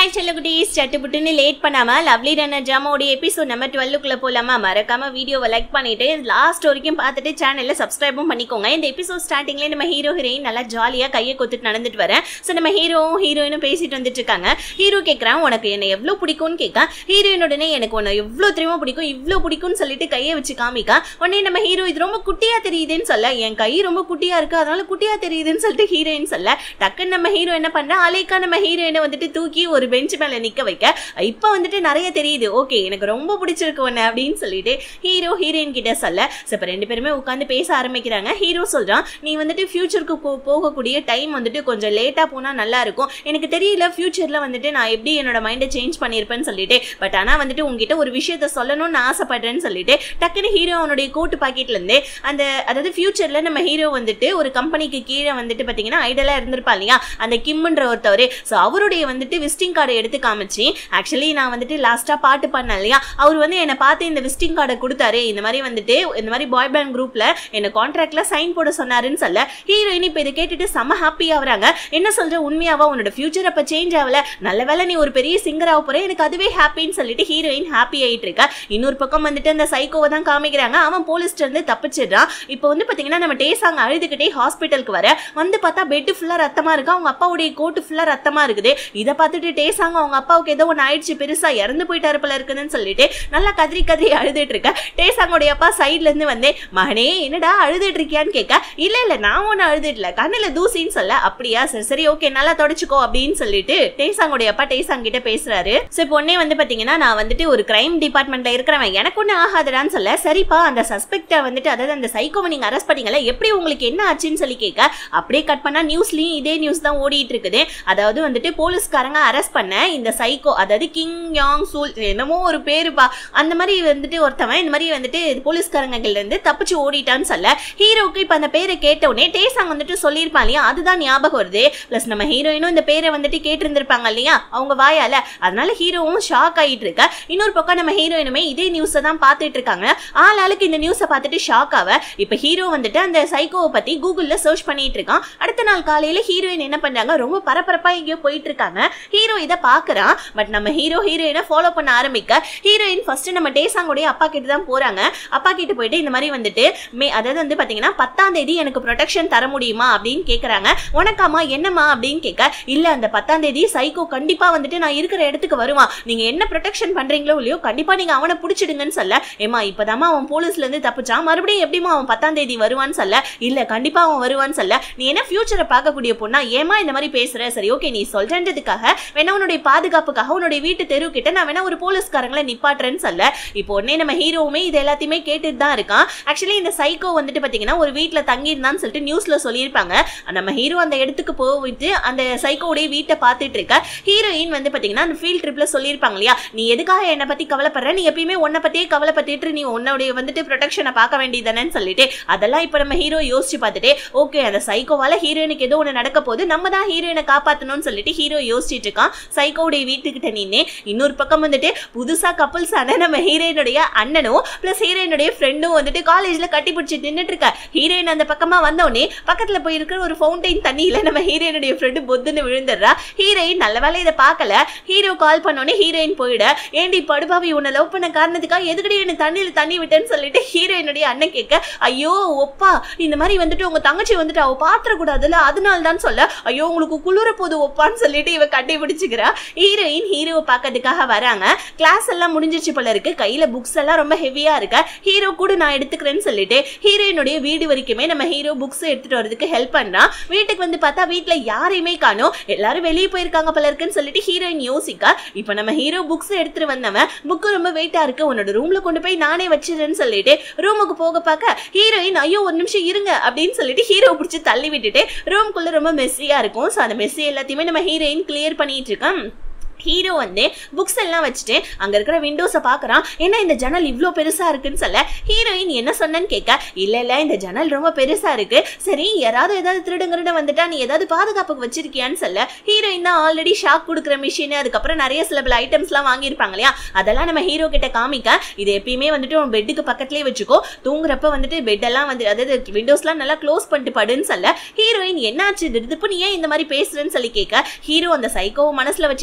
hi செல்லகுட்டீஸ் சட்டுப்புட்டுன்னு late பண்ணாம லவ்லி ரன்னர் ஜாமோடைய எபிசோட் நம்பர் டுவெல்லுக்குள்ள போலாமா மறக்காம வீடியோவை லைக் பண்ணிட்டு லாஸ்ட் வரைக்கும் பார்த்துட்டு சேனல்ல சப்ஸ்கிரைபும் பண்ணிக்கோங்க இந்த எபிசோட் ஸ்டார்டிங்ல நம்ம ஹீரோ ஹீரோயின் நல்லா ஜாலியா கையை கொத்துட்டு நடந்துட்டு வரேன் ஸோ நம்ம ஹீரோவும் ஹீரோயினும் பேசிட்டு வந்துட்டு இருக்காங்க ஹீரோ கேட்குறான் உனக்கு என்ன எவ்வளோ பிடிக்கும்னு கேட்க ஹீரோயின் உடனே எனக்கு உன்னை எவ்வளோ தெரியுமா பிடிக்கும் இவ்வளோ பிடிக்கும்னு சொல்லிட்டு கையை வச்சு காமிக்கா உடனே நம்ம ஹீரோ இது ரொம்ப குட்டியா தெரியுதுன்னு சொல்ல என் கை ரொம்ப குட்டியா இருக்கு அதனால குட்டியா தெரியுதுன்னு சொல்லிட்டு ஹீரோயின் சொல்ல டக்குன்னு நம்ம ஹீரோ என்ன பண்றா அலைக்கா நம்ம ஹீரோயினை வந்துட்டு தூக்கி ஒரு பெஞ்ச் மேல நிக்க வைக்க இப்போ வந்துட்டு நிறைய தெரியுது ஓகே எனக்கு ரொம்ப பிடிச்சிருக்கு உன்னை அப்படின்னு சொல்லிட்டு ஹீரோ ஹீரோயின் கிட்ட சொல்ல ஸோ இப்போ ரெண்டு பேருமே உட்காந்து பேச ஆரம்பிக்கிறாங்க ஹீரோ சொல்றான் நீ வந்துட்டு ஃபியூச்சருக்கு போகக்கூடிய டைம் வந்துட்டு கொஞ்சம் லேட்டா போனா நல்லா இருக்கும் எனக்கு தெரியல ஃபியூச்சர்ல வந்துட்டு நான் எப்படி என்னோட மைண்டை சேஞ்ச் பண்ணியிருப்பேன்னு சொல்லிட்டு பட் ஆனா வந்துட்டு உங்ககிட்ட ஒரு விஷயத்த சொல்லணும்னு ஆசைப்படுறேன்னு சொல்லிட்டு டக்குன்னு ஹீரோ அவனுடைய கோட்டு பாக்கெட்ல இருந்தே அந்த அதாவது ஃபியூச்சர்ல நம்ம ஹீரோ வந்துட்டு ஒரு கம்பெனிக்கு கீழே வந்துட்டு பாத்தீங்கன்னா ஐடலா இருந்திருப்பா இல்லையா அந்த கிம்ன்ற ஒருத்தவர் ஸோ அவருடைய வந்துட்டு விசிட்டிங் கார்டை எடுத்து காமிச்சு ஆக்சுவலி நான் வந்துட்டு லாஸ்டா பாட்டு பண்ணேன் இல்லையா அவர் வந்து என்னை பார்த்து இந்த விசிட்டிங் கார்டை கொடுத்தாரு இந்த மாதிரி வந்துட்டு இந்த மாதிரி பாய் பேண்ட் குரூப்ல என்ன கான்ட்ராக்ட்ல சைன் போட சொன்னாருன்னு சொல்ல ஹீரோயின் இப்போ இதை கேட்டுட்டு செம்ம ஹாப்பி ஆகுறாங்க என்ன சொல்ற உண்மையாவா உன்னோட ஃபியூச்சர் அப்ப சேஞ்ச் ஆகல நல்ல வேளை நீ ஒரு பெரிய சிங்கர் ஆக போற எனக்கு அதுவே ஹாப்பின்னு சொல்லிட்டு ஹீரோயின் ஹாப்பி ஆயிட்டு இருக்கா இன்னொரு பக்கம் வந்துட்டு அந்த சைக்கோவை தான் காமிக்கிறாங்க அவன் போலீஸ்ல இருந்து தப்பிச்சிடுறான் இப்போ வந்து பாத்தீங்கன்னா நம்ம டேசாங்க அழுதுகிட்டே ஹாஸ்பிட்டலுக்கு வர வந்து பார்த்தா பெட் ஃபுல்லா ரத்தமா இருக்கு அவங்க அப்பாவுடைய கோட்டு ஃபுல்லா ரத்தமா இருக்குது இதை பார்த்துட்டு டேசாங்க அவங்க அப்பாவுக்கு ஏதோ ஒன்று ஆயிடுச்சு பெருசா இறந்து போயிட்டாரு போல இருக்குதுன்னு சொல்லிட்டு நல்லா கதறி கதறி அழுதுட்டு இருக்க டேசாங்கோடைய அப்பா சைட்ல இருந்து வந்து மகனே என்னடா அழுதுட்டு இருக்கியான்னு கேட்க இல்ல இல்ல நான் ஒன்னும் அழுதுட்டு இல்ல கண்ணுல தூசின்னு சொல்ல அப்படியா சரி சரி ஓகே நல்லா தொடச்சுக்கோ அப்படின்னு சொல்லிட்டு டேசாங்கோடைய அப்பா டேசாங் கிட்ட பேசுறாரு சோ இப்போ உடனே வந்து பாத்தீங்கன்னா நான் வந்துட்டு ஒரு கிரைம் டிபார்ட்மெண்ட்ல இருக்கிறவன் எனக்கு ஒன்றும் ஆகாதுடான்னு சொல்ல சரிப்பா அந்த சஸ்பெக்டை வந்துட்டு அதாவது அந்த சைக்கோவை நீங்க அரெஸ்ட் பண்ணீங்கல்ல எப்படி உங்களுக்கு என்ன ஆச்சுன்னு சொல்லி கேட்க அப்படியே கட் பண்ணா நியூஸ்லயும் இதே நியூஸ் தான் ஓடிட்டு இருக்குது அதாவது வந்துட்டு போலீஸ்காரங்க அரெஸ்ட் பண்ண இந்த சைக்கோ அதாவது கிங் யாங் சூல் என்னமோ ஒரு பேருப்பா அந்த மாதிரி வந்துட்டு ஒருத்தவன் இந்த மாதிரி வந்துட்டு போலீஸ்காரங்கள்ல இருந்து தப்பிச்சு ஓடிட்டான்னு சொல்ல ஹீரோக்கு இப்ப அந்த பேரை கேட்ட உடனே டேசாங் வந்துட்டு சொல்லியிருப்பான் இல்லையா அதுதான் ஞாபகம் வருது பிளஸ் நம்ம ஹீரோயினும் இந்த பேரை வந்துட்டு கேட்டிருந்திருப்பாங்க இல்லையா அவங்க வாயால அதனால ஹீரோவும் ஷாக் ஆகிட்டு இருக்க இன்னொரு பக்கம் நம்ம ஹீரோயினுமே இதே நியூஸை தான் பார்த்துட்டு இருக்காங்க ஆள் ஆளுக்கு இந்த நியூஸை பார்த்துட்டு ஷாக் ஆவ இப்ப ஹீரோ வந்துட்டு அந்த சைக்கோவை பத்தி கூகுள்ல சர்ச் பண்ணிட்டு இருக்கான் அடுத்த நாள் காலையில ஹீரோயின் என்ன பண்றாங்க ரொம்ப பரபரப்பா எங்கேயோ போயிட்டு இருக்காங்க ஹீரோ இதை பாக்குறான் பட் நம்ம ஹீரோ ஹீரோயினை ஃபாலோ பண்ண ஆரம்பிக்க ஹீரோயின் ஃபர்ஸ்ட் நம்ம டேசாங்கோடைய அப்பா கிட்ட தான் போறாங்க அப்பா கிட்ட போயிட்டு இந்த மாதிரி வந்துட்டு மே அதாவது வந்து பாத்தீங்கன்னா பத்தாம் தேதி எனக்கு ப்ரொடெக்ஷன் தர முடியுமா அப்படின்னு கேக்குறாங்க உனக்காமா என்னம்மா அப்படின்னு கேட்க இல்ல அந்த பத்தாம் தேதி சைக்கோ கண்டிப்பா வந்துட்டு நான் இருக்கிற இடத்துக்கு வருவான் நீங்க என்ன ப்ரொடெக்ஷன் பண்றீங்களோ இல்லையோ கண்டிப்பா நீங்க அவனை பிடிச்சிடுங்கன்னு சொல்ல ஏமா இப்பதாம்மா அவன் போலீஸ்ல இருந்து தப்பிச்சான் மறுபடியும் எப்படிமா அவன் பத்தாம் தேதி வருவான்னு சொல்ல இல்ல கண்டிப்பா அவன் வருவான்னு சொல்ல நீ என்ன ஃபியூச்சரை பார்க்கக்கூடிய பொண்ணா ஏமா இந்த மாதிரி பேசுற சரி ஓகே நீ சொல்றதுக்காக வேணா உன்னுடைய பாதுகாப்புக்காக உன்னுடைய வீட்டு தெரு கிட்ட நான் வேணா ஒரு போலீஸ்காரங்களை நிப்பாட்டுறேன்னு சொல்ல இப்போ உடனே நம்ம ஹீரோவுமே இது எல்லாத்தையுமே கேட்டுட்டு தான் இருக்கான் ஆக்சுவலி இந்த சைக்கோ வந்துட்டு பாத்தீங்கன்னா ஒரு வீட்டுல தங்கியிருந்தான்னு சொல்லிட்டு நியூஸ்ல சொல்லியிருப்பாங்க நம்ம ஹீரோ அந்த இடத்துக்கு போயிட்டு அந்த சைக்கோடைய வீட்டை பார்த்துட்டு இருக்க ஹீரோயின் வந்து பாத்தீங்கன்னா அந்த ஃபீல்ட் ட்ரிப்ல சொல்லியிருப்பாங்க இல்லையா நீ எதுக்காக என்னை பத்தி கவலைப்படுற நீ எப்பயுமே உன்னை பத்தியே கவலைப்பட்டுட்டு நீ உன்னுடைய வந்துட்டு ப்ரொடெக்ஷனை பார்க்க வேண்டியதானேன்னு சொல்லிட்டு அதெல்லாம் இப்போ நம்ம ஹீரோ யோசிச்சு பார்த்துட்டு ஓகே அந்த சைக்கோவால ஹீரோயினுக்கு ஏதோ ஒன்று நடக்க போகுது நம்ம தான் ஹீரோயினை காப்பாற்றணும்னு சொல்லிட்டு ஹீரோ யோசிச்சுட்டு இருக்கான் சைக்கோடைய வீட்டுக்கிட்ட நின்று இன்னொரு பக்கம் வந்துட்டு புதுசா கப்பல்ஸ் ஆன நம்ம ஹீரோயினுடைய அண்ணனும் பிளஸ் ஹீரோயினுடைய ஃப்ரெண்டும் வந்துட்டு காலேஜ்ல கட்டி பிடிச்சி நின்றுட்டு இருக்க ஹீரோயின் அந்த பக்கமா வந்தோடனே பக்கத்துல போய் இருக்கிற ஒரு ஃபவுண்டைன் தண்ணியில நம்ம ஹீரோயினுடைய ஃப்ரெண்டு பொத்துன்னு விழுந்துடுறா ஹீரோயின் நல்ல வேலை இதை பார்க்கல ஹீரோ கால் பண்ணோடனே ஹீரோயின் போயிட ஏண்டி படுபாவி உன்னை லவ் பண்ண காரணத்துக்காக எதுக்கடி என்ன தண்ணியில தண்ணி விட்டேன்னு சொல்லிட்டு ஹீரோயினுடைய அண்ணன் கேட்க ஐயோ ஒப்பா இந்த மாதிரி வந்துட்டு உங்க தங்கச்சி வந்துட்டு அவ பாத்திர கூடாதுல்ல அதனால தான் சொல்ல ஐயோ உங்களுக்கு குளிர போது ஒப்பான்னு சொல்லிட்டு இவ கட்டி பிடிச்சிக்கிறா ஹீரோயின் ஹீரோவை பார்க்கறதுக்காக வராங்க கிளாஸ் எல்லாம் முடிஞ்சிச்சு போல இருக்கு கையில புக்ஸ் எல்லாம் ரொம்ப ஹெவியா இருக்க ஹீரோ கூட நான் எடுத்துக்கிறேன்னு சொல்லிட்டு ஹீரோயினுடைய வீடு வரைக்குமே நம்ம ஹீரோ புக்ஸ் எடுத்துட்டு வரதுக்கு ஹெல்ப் பண்றான் வீட்டுக்கு வந்து பார்த்தா வீட்டுல யாரையுமே காணோம் எல்லாரும் வெளியே போயிருக்காங்க போல இருக்குன்னு சொல்லிட்டு ஹீரோயின் யோசிக்க இப்போ நம்ம ஹீரோ புக்ஸ் எடுத்துட்டு வந்தவன் புக்கு ரொம்ப வெயிட்டா இருக்கு உன்னோட ரூம்ல கொண்டு போய் நானே வச்சிருன்னு சொல்லிட்டு ரூமுக்கு போக பார்க்க ஹீரோயின் ஐயோ ஒரு நிமிஷம் இருங்க அப்படின்னு சொல்லிட்டு ஹீரோ பிடிச்சி தள்ளி விட்டுட்டு ரூம்குள்ள ரொம்ப மெஸ்ஸியா இருக்கும் ஸோ அந்த மெஸ்ஸி எல்லாத்தையுமே நம்ம ஹீரோயின் கிளியர் பண்ணிட்டு இருக்கோம் ஹீரோ வந்து புக்ஸ் எல்லாம் வச்சுட்டு அங்க இருக்கிற விண்டோஸை பார்க்கறான் என்ன இந்த ஜன்னல் இவ்வளோ பெருசா இருக்குன்னு சொல்ல ஹீரோயின் என்ன சொன்னேன்னு கேட்க இல்ல இல்ல இந்த ஜன்னல் ரொம்ப பெருசா இருக்கு சரி யாராவது ஏதாவது திருடுங்கிறத வந்துட்டா நீ ஏதாவது பாதுகாப்புக்கு வச்சிருக்கியான்னு சொல்ல ஹீரோயின் தான் ஆல்ரெடி ஷாக் கொடுக்குற மிஷின் அதுக்கப்புறம் நிறைய சில பல ஐட்டம்ஸ்லாம் வாங்கியிருப்பாங்க இல்லையா அதெல்லாம் நம்ம ஹீரோ கிட்ட காமிக்க இது எப்பயுமே வந்துட்டு உன் பெட்டுக்கு பக்கத்துலேயே வச்சுக்கோ தூங்குறப்ப வந்துட்டு பெட்டெல்லாம் வந்து அதாவது விண்டோஸ்லாம் நல்லா க்ளோஸ் பண்ணிட்டு படுன்னு சொல்ல ஹீரோயின் என்னாச்சு இது இப்போ நீ ஏன் இந்த மாதிரி பேசுறேன்னு சொல்லி கேட்க ஹீரோ அந்த சைக்கோவை மனசுல வச்சு தான் பேச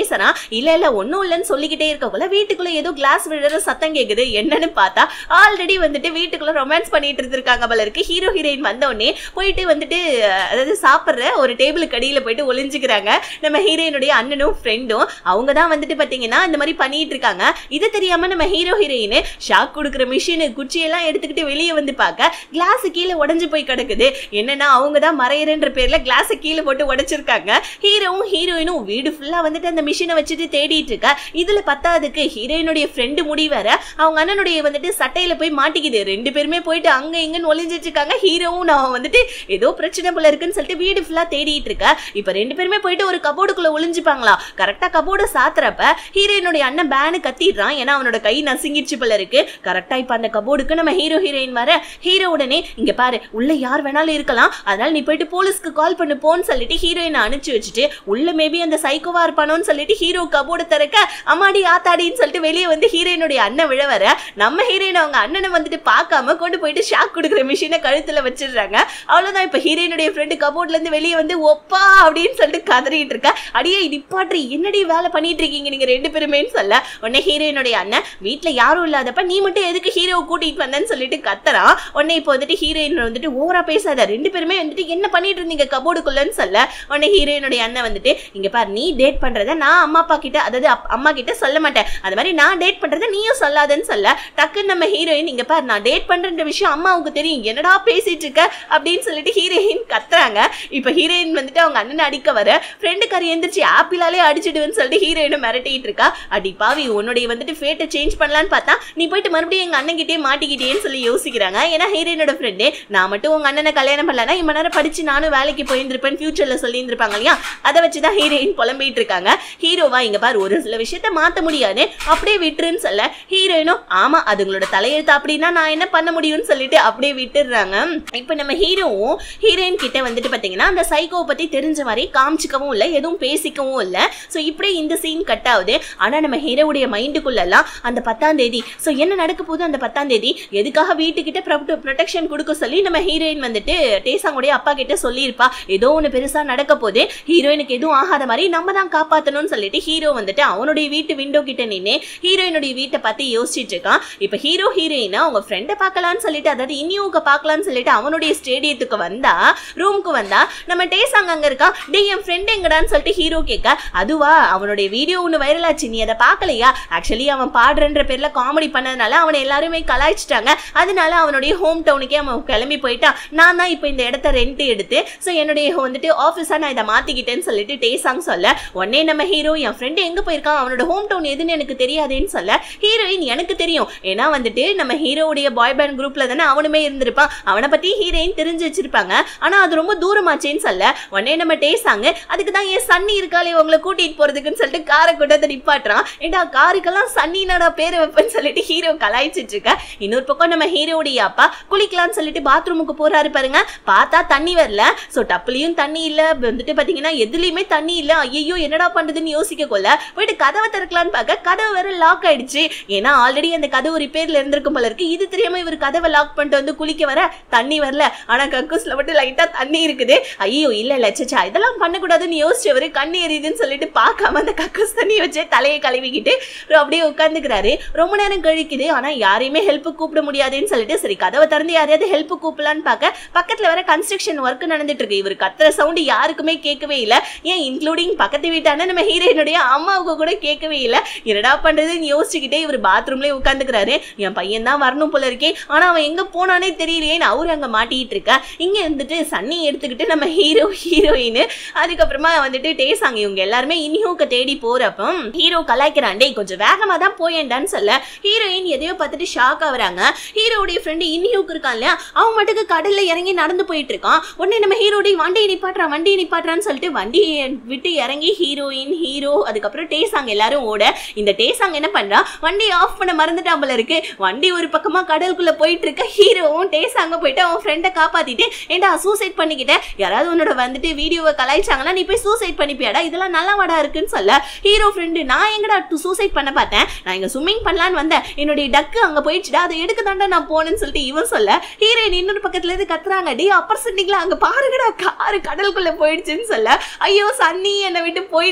பேசுறான் இல்ல இல்ல ஒண்ணும் இல்லைன்னு சொல்லிக்கிட்டே இருக்கக்குள்ள வீட்டுக்குள்ள ஏதோ கிளாஸ் விழுற சத்தம் கேக்குது என்னன்னு பார்த்தா ஆல்ரெடி வந்துட்டு வீட்டுக்குள்ள ரொமான்ஸ் பண்ணிட்டு இருந்திருக்காங்க போல இருக்கு ஹீரோ ஹீரோயின் வந்த உடனே போயிட்டு வந்துட்டு அஹ், அதாவது சாப்பிட்ற ஒரு டேபிளுக்கு அடியில போயிட்டு ஒளிஞ்சுக்கிறாங்க நம்ம ஹீரோயினுடைய அண்ணனும் ஃப்ரெண்டும் அவங்க தான் வந்துட்டு பாத்தீங்கன்னா இந்த மாதிரி பண்ணிட்டு இருக்காங்க இது தெரியாம நம்ம ஹீரோ ஹீரோயின் ஷாக் கொடுக்குற மிஷினு குச்சியெல்லாம் எடுத்துக்கிட்டு வெளியே வந்து பார்க்க கிளாஸ் கீழே உடைஞ்சு போய் கிடக்குது என்னன்னா அவங்க தான் மறையறன்ற பேர்ல கிளாஸை கீழே போட்டு உடைச்சிருக்காங்க ஹீரோவும் ஹீரோயினும் வீடு ஃபுல்லா வந்துட்டு அந்த மிஷினை வச்சுட்டு தேடிட்டு இருக்கா இதுல பத்தாவதுக்கு ஹீரோயினுடைய ஃப்ரெண்டு முடி வேற அவங்க அண்ணனுடைய வந்துட்டு சட்டையில போய் மாட்டிக்குது ரெண்டு பேருமே போயிட்டு அங்க இங்கன்னு ஒளிஞ்சிட்டு இருக்காங்க ஹீரோவும் நான் வந்துட்டு ஏதோ பிரச்சனை போல இருக்குன்னு சொல்லிட்டு வீடு ஃபுல்லா தேடிட்டு இருக்கா இப்ப ரெண்டு பேருமே போயிட்டு ஒரு கபோர்டுக்குள்ள ஒளிஞ்சுப்பாங்களா கரெக்டா கபோர்டை சாத்துறப்ப ஹீரோயினுடைய அண்ணன் பேனு கத்திடுறான் ஏன்னா அவனோட கை நசுங்கிடுச்சு போல இருக்கு கரெக்டா இப்ப அந்த கபோர்டுக்கு நம்ம ஹீரோ ஹீரோயின் வர ஹீரோ உடனே இங்க பாரு உள்ள யார் வேணாலும் இருக்கலாம் அதனால நீ போயிட்டு போலீஸ்க்கு கால் பண்ணு போன்னு சொல்லிட்டு ஹீரோயினை அனுப்பிச்சு வச்சுட்டு உள்ள மேபி அந்த சைக்கோவா இருப்பானோன்னு சொல்லிட்டு ஹீரோ கபோர்டு திறக்க அம்மாடி ஆத்தாடின்னு சொல்லிட்டு வெளியே வந்து ஹீரோயினுடைய அண்ணன் விழ வர நம்ம ஹீரோயின் அவங்க அண்ணனை வந்துட்டு பார்க்காம கொண்டு போயிட்டு ஷாக் கொடுக்குற மிஷினை கழுத்துல வச்சிடுறாங்க அவ்வளவுதான் இப்ப ஹீரோயினுடைய ஃப்ரெண்டு கபோர்ட்ல இருந்து வெளியே வந்து ஒப்பா அப்படின்னு சொல்லிட்டு கதறிட்டு இருக்கா அடியே நிப்பாட்டு என்னடி வேலை பண்ணிட்டு இருக்கீங்க நீங்க ரெண்டு பேருமேன்னு சொல்ல உடனே ஹீரோயினுடைய அண்ணன் வீட்ல யாரும் இல்லாதப்ப நீ மட்டும் எதுக்கு ஹீரோவை கூட்டிட்டு வந்தேன்னு சொல்லிட்டு கத்துறான் உடனே இப்போ வந்துட்டு ஹீரோயின் வந்துட்டு ஓவரா பேசாத ரெண்டு பேருமே வந்துட்டு என்ன பண்ணிட்டு இருந்தீங்க கபோர்டுக்குள்ளன்னு சொல்ல உடனே ஹீரோயினுடைய அண்ணன் வந்துட்டு இங்க பாரு நீ டேட் பண்றத நான் அம்மா அப்பா கிட்ட அதாவது அப்- அம்மா கிட்ட சொல்ல மாட்டேன் அது மாதிரி நான் டேட் பண்றத நீயும் சொல்லாதன்னு சொல்ல டக்குன்னு நம்ம ஹீரோயின் இங்க பாரு நான் டேட் பண்றன்ற விஷயம் அம்மாவுக்கு தெரியும் என்னடா பேசிட்டு இருக்க அப்படின்னு சொல்லிட்டு ஹீரோயின் கத்துறாங்க இப்ப ஹீரோயின் வந்துட்டு அவங்க அண்ணனை அடிக்க வர ஃப்ரெண்டு கறி எந்திரிச்சு ஆப்பிளாலே அடிச்சிடுவேன்னு சொல்லிட்டு ஹீரோயினை மிரட்டிட்டு இருக்கா அடி பாவி உன்னுடைய வந்துட்டு ஃபேட்டை சேஞ்ச் பண்ணலான்னு பார்த்தா நீ போயிட்டு மறுபடியும் எங்க அண்ணன் கிட்டே மாட்டிக்கிட்டேன்னு சொல்லி யோசிக்கிறாங்க ஏன்னா ஹீரோயினோட ஃப்ரெண்டு நான் மட்டும் உங்க அண்ணனை கல்யாணம் பண்ணலன்னா இம்ம நேரம் படிச்சு நானும் வேலைக்கு போயிருந்திருப்பேன் ஃபியூச்சர்ல சொல்லியிருந்திருப்பாங்க இல்லையா அதை வச்சுதான் ஹீரோயின் புலம்பிட்டு இருக்காங்க ஹீரோவா இங்க பாரு ஒரு சில விஷயத்த மாத்த முடியாது அப்படியே விட்டுருன்னு சொல்ல ஹீரோயினும் ஆமா அதுங்களோட தலையெழுத்து அப்படின்னா நான் என்ன பண்ண முடியும்னு சொல்லிட்டு அப்படியே விட்டுடுறாங்க இப்ப நம்ம ஹீரோவும் ஹீரோயின் கிட்ட வந்துட்டு பாத்தீங்கன்னா அந்த சைக்கோவை பத்தி தெரிஞ்ச மாதிரி காமிச்சிக்கவும் இல்லை எதுவும் பேசிக்கவும் இல்லை ஸோ இப்படியே இந்த சீன் கட் ஆகுது ஆனா நம்ம ஹீரோவுடைய மைண்டுக்குள்ளெல்லாம் அந்த பத்தாம் தேதி ஸோ என்ன நடக்க போகுது அந்த பத்தாம் தேதி எதுக்காக வீட்டுக்கிட்ட ப்ரொடெக்ஷன் கொடுக்க சொல்லி நம்ம ஹீரோயின் வந்துட்டு டேசாங்குடைய அப்பா கிட்ட சொல்லியிருப்பா ஏதோ ஒன்று பெருசா நடக்க போகுது ஹீரோயினுக்கு எதுவும் ஆகாத மாதிரி நம்ம தான் காப்பாற்றணும்னு சொல்லிட்டு ஹீரோ வந்துட்டு அவனுடைய வீட்டு விண்டோ கிட்ட நின்று ஹீரோயினுடைய வீட்டை பார்த்து யோசிச்சுட்டு இருக்கான் இப்போ ஹீரோ ஹீரோயினா அவங்க ஃப்ரெண்டை பார்க்கலான்னு சொல்லிட்டு அதாவது இனியூக்க பார்க்கலான்னு சொல்லிட்டு அவனுடைய ஸ்டேடியத்துக்கு வந்தா ரூமுக்கு வந்தா நம்ம டேசாங் அங்க இருக்கான் டே என் ஃப்ரெண்ட் எங்கடான்னு சொல்லிட்டு ஹீரோ கேட்க அதுவா அவனுடைய வீடியோ ஒன்று வைரல் ஆச்சு நீ அதை பார்க்கலையா ஆக்சுவலி அவன் பாடுறன்ற பேர்ல காமெடி பண்ணதுனால அவனை எல்லாருமே கலாய்ச்சிட்டாங்க அதனால அவனுடைய ஹோம் டவுனுக்கே அவன் கிளம்பி போயிட்டான் நான் தான் இப்போ இந்த இடத்த ரெண்ட் எடுத்து ஸோ என்னுடைய வந்துட்டு ஆஃபீஸாக நான் இதை மாற்றிக்கிட்டேன்னு சொல்லிட்டு டேசாங் சொல்ல உடனே நம்ம ஹீரோ என் ஃப்ரெண்டு எங்கே போயிருக்கான் அவனோட ஹோம் டவுன் எதுன்னு எனக்கு தெரியாதேன்னு சொல்ல ஹீரோயின் எனக்கு தெரியும் ஏன்னா வந்துட்டு நம்ம ஹீரோவுடைய பாய் பேண்ட் குரூப்ல தானே அவனுமே இருந்திருப்பான் அவனை பத்தி ஹீரோயின் தெரிஞ்சு வச்சிருப்பாங்க ஆனா அது ரொம்ப தூரமாச்சேன்னு சொல்ல உடனே நம்ம டேசாங்க அதுக்கு தான் ஏன் சன்னி இருக்காளே உங்களை கூட்டிட்டு போறதுக்குன்னு சொல்லிட்டு காரை கொண்டாந்து நிப்பாட்டுறான் ஏண்டா காருக்கெல்லாம் சன்னினடா பேரை வைப்பேன்னு சொல்லிட்டு ஹீரோ கலாய்ச்சிட்டு இருக்க இன்னொரு பக்கம் நம்ம ஹீரோவுடைய அப்பா குளிக்கலாம்னு சொல்லிட்டு பாத்ரூமுக்கு போறாரு பாருங்க பார்த்தா தண்ணி வரல ஸோ டப்புலையும் தண்ணி இல்ல வந்துட்டு பாத்தீங்கன்னா எதுலயுமே தண்ணி இல்ல ஐயோ என்னடா பண்றதுன்னு யோசிக்க கொள்ள போயிட்டு கதவை திறக்கலான்னு பார்க்க கதவு வேற லாக் ஆயிடுச்சு ஏன்னா ஆல்ரெடி அந்த கதவு ரிப்பேர்ல இருந்திருக்கும் போல இருக்கு இது தெரியாம இவர் கதவை லாக் பண்ணிட்டு வந்து குளிக்க வர தண்ணி வரல ஆனா கக்கூஸ்ல மட்டும் லைட்டா தண்ணி இருக்குது ஐயோ இல்ல இல்ல சச்சா இதெல்லாம் பண்ணக்கூடாதுன்னு யோசிச்சவரு கண்ணு எரியுதுன்னு சொல்லிட்டு பார்க்காம அந்த கக்கூஸ் தண்ணி வச்சு தலையை கழுவிக்கிட்டு அப்படியே உட்காந்துக்கிறாரு ரொம்ப நேரம் கழிக்குது ஆனா யாரையுமே ஹெல்ப் கூப்பிட முடியாதுன்னு சொல்லிட்டு சரி கதவை திறந்து யாரையாவது ஹெல்ப் கூப்பிடலான்னு பார்க்க பக்கத்துல வேற கன்ஸ்ட்ரக்ஷன் ஒர்க் நடந்துட்டு இருக்கு இவர் கத்துற சவுண்ட் யாருக்குமே கேட்கவே இல்லை ஏன் இன்க்ளூடிங் பக்கத்து வீட்டான நம்ம ஹீரோயினுடைய அம்மாவுக்கு கூட கேட்கவே இல்லை என்னடா பண்றதுன்னு யோசிச்சுக்கிட்டே இவர் பாத்ரூம்லயே உட்காந்துக்கிறாரு என் பையன் தான் வரணும் போல இருக்கே ஆனா அவன் எங்க போனானே தெரியலையேன்னு அவரு அங்க மாட்டிட்டு இருக்கா இங்க இருந்துட்டு சன்னி எடுத்துக்கிட்டு நம்ம ஹீரோ ஹீரோயின் அதுக்கப்புறமா வந்துட்டு டேசாங்க இவங்க எல்லாருமே இனியூக்க தேடி போறப்ப ஹீரோ கலாய்க்கிறான் டேய் கொஞ்சம் வேகமா தான் போயேன்டான்னு சொல்ல ஹீரோயின் எதையோ பார்த்துட்டு ஷாக் ஆகுறாங்க ஹீரோடைய ஃப்ரெண்டு இன்ஹியூக்கு இருக்கான் இல்லையா அவன் மட்டுக்கு கடல்ல இறங்கி நடந்து போயிட்டு இருக்கான் உடனே நம்ம ஹீரோடைய வண்டியை நிப்பாட்டுறான் வண்டியை நிப்பாட்டுறான்னு சொல்லிட்டு வண்டியை விட்டு இறங்கி ஹீரோயின் ஹீரோ அதுக்கப்புறம் டேசாங் எல்லாரும் ஓட இந்த டேசாங் என்ன பண்றான் வண்டியை ஆஃப் பண்ண மறந்துட்டான் போல இருக்கு வண்டி ஒரு பக்கமா கடலுக்குள்ள போயிட்டு இருக்க ஹீரோவும் டேசாங்க போயிட்டு அவன் ஃப்ரெண்டை காப்பாத்திட்டு ஏண்டா சூசைட் பண்ணிக்கிட்டேன் யாராவது உன்னோட வந்துட்டு வீடியோவை கலாய்ச்சாங்கன்னா நீ போய் சூசைட் பண்ணிப்பியாடா இதெல்லாம் நல்லா வாடா இருக்குன்னு சொல்ல ஹீரோ ஃப்ரெண்டு நான் எங்கடா சூசைட் பண்ண பார்த்தேன் நான் இங்க ஸ்விம்மிங் பண்ணலான்னு வந்தேன் என்னுடைய டக்கு அங்க போயிடுச்சுடா அதை எடுக்க தாண்டா நான் போனேன்னு சொல்லிட்டு இவன் சொல்ல ஹீரோயின் இன்னொரு பக்கத்துல இருந்து கத்துறாங்க டே அப்பர் சென்டிங்களா அங்க பாருங்கடா காரு கடலுக்குள்ள போயிடுச்சுன்னு சொல்ல ஐயோ சன்னி என்னை விட்டு போயிட்டியா நீ